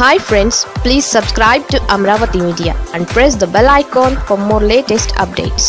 hi friends please subscribe to Amaravati media and press the bell icon for more latest updates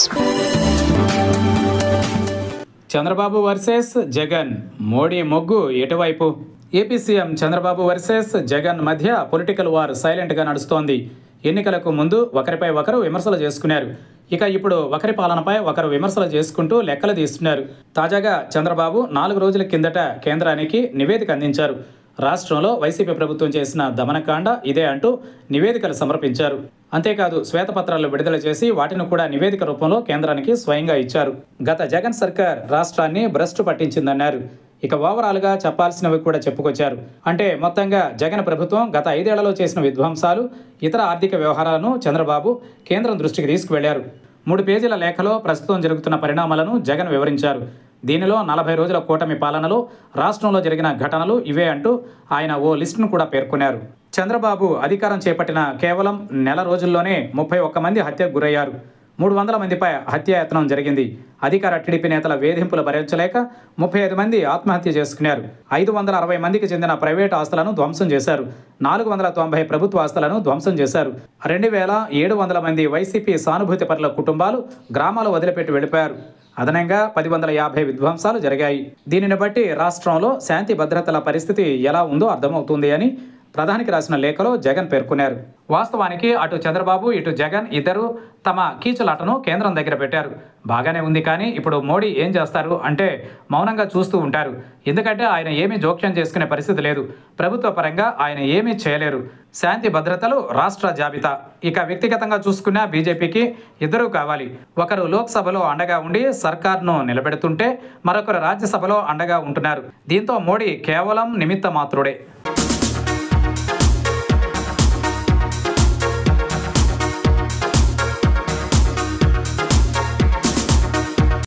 Chandrababu versus Jagan Modi మొగ్గు ఎటువైపు AP CM Chandrababu versus Jagan మధ్య political war సైలెంట్గా నడుస్తోంది ఎన్నికలకు ముందు ఒకరిపై ఒకరు విమర్శలు చేసుకున్నారు ఇక ఇప్పుడు ఒకరి పాలనపై ఒకరు విమర్శలు చేసుకుంటూ లెక్కలు తీస్తున్నారు తాజాగా చంద్రబాబు నాలుగు రోజుల కిందట కేంద్రానికి నివేదిక అందించారు రాష్ట్రంలో వైసీపీ ప్రభుత్వం చేసిన దమనకాండ ఇదే అంటూ నివేదికలు సమర్పించారు అంతేకాదు శ్వేతపత్రాలు విడుదల చేసి వాటిని కూడా నివేదిక రూపంలో కేంద్రానికి స్వయంగా ఇచ్చారు గత జగన్ సర్కార్ రాష్ట్రాన్ని భ్రష్టు పట్టించిందన్నారు ఇక ఓవరాల్గా చెప్పాల్సినవి కూడా చెప్పుకొచ్చారు అంటే మొత్తంగా జగన్ ప్రభుత్వం గత ఐదేళ్లలో చేసిన విధ్వంసాలు ఇతర ఆర్థిక వ్యవహారాలను చంద్రబాబు కేంద్రం దృష్టికి తీసుకువెళ్లారు మూడు పేజీల లేఖలో ప్రస్తుతం జరుగుతున్న పరిణామాలను జగన్ వివరించారు దీనిలో నలభై రోజుల కూటమి పాలనలో రాష్ట్రంలో జరిగిన ఘటనలు ఇవే అంటూ ఆయన ఓ లిస్టును కూడా పేర్కొన్నారు చంద్రబాబు అధికారం చేపట్టిన కేవలం నెల రోజుల్లోనే ముప్పై ఒక్క మంది హత్యకు గురయ్యారు మూడు వందల మందిపై హత్యాయత్నం జరిగింది అధికార టీడీపీ నేతల వేధింపులు భరించలేక ముప్పై ఐదు మంది ఆత్మహత్య చేసుకున్నారు ఐదు వందల అరవై మందికి చెందిన ప్రైవేట్ ఆస్తులను ధ్వంసం చేశారు నాలుగు వందల తొంభై ప్రభుత్వ ఆస్తులను ధ్వంసం చేశారు రెండు వేల ఏడు వందల మంది వైసీపీ సానుభూతి పరుల కుటుంబాలు గ్రామాలు వదిలిపెట్టి వెళ్ళిపోయారు అదనంగా పది వందల యాభై విధ్వంసాలు జరిగాయి దీనిని బట్టి రాష్ట్రంలో శాంతి భద్రతల పరిస్థితి ఎలా ఉందో అర్థమవుతుంది అని ప్రధానికి రాసిన లేఖలో జగన్ పేర్కొన్నారు వాస్తవానికి అటు చంద్రబాబు ఇటు జగన్ ఇద్దరు తమ కీచులాటను కేంద్రం దగ్గర పెట్టారు బాగానే ఉంది కానీ ఇప్పుడు మోడీ ఏం చేస్తారు అంటే మౌనంగా చూస్తూ ఉంటారు ఎందుకంటే ఆయన ఏమీ జోక్యం చేసుకునే పరిస్థితి లేదు ప్రభుత్వ పరంగా ఆయన ఏమీ చేయలేరు శాంతి భద్రతలు రాష్ట్ర జాబితా ఇక వ్యక్తిగతంగా చూసుకున్న బీజేపీకి ఇద్దరూ కావాలి ఒకరు లోక్సభలో అండగా ఉండి సర్కార్ను నిలబెడుతుంటే మరొకరు రాజ్యసభలో అండగా ఉంటున్నారు దీంతో మోడీ కేవలం నిమిత్త మాత్రుడే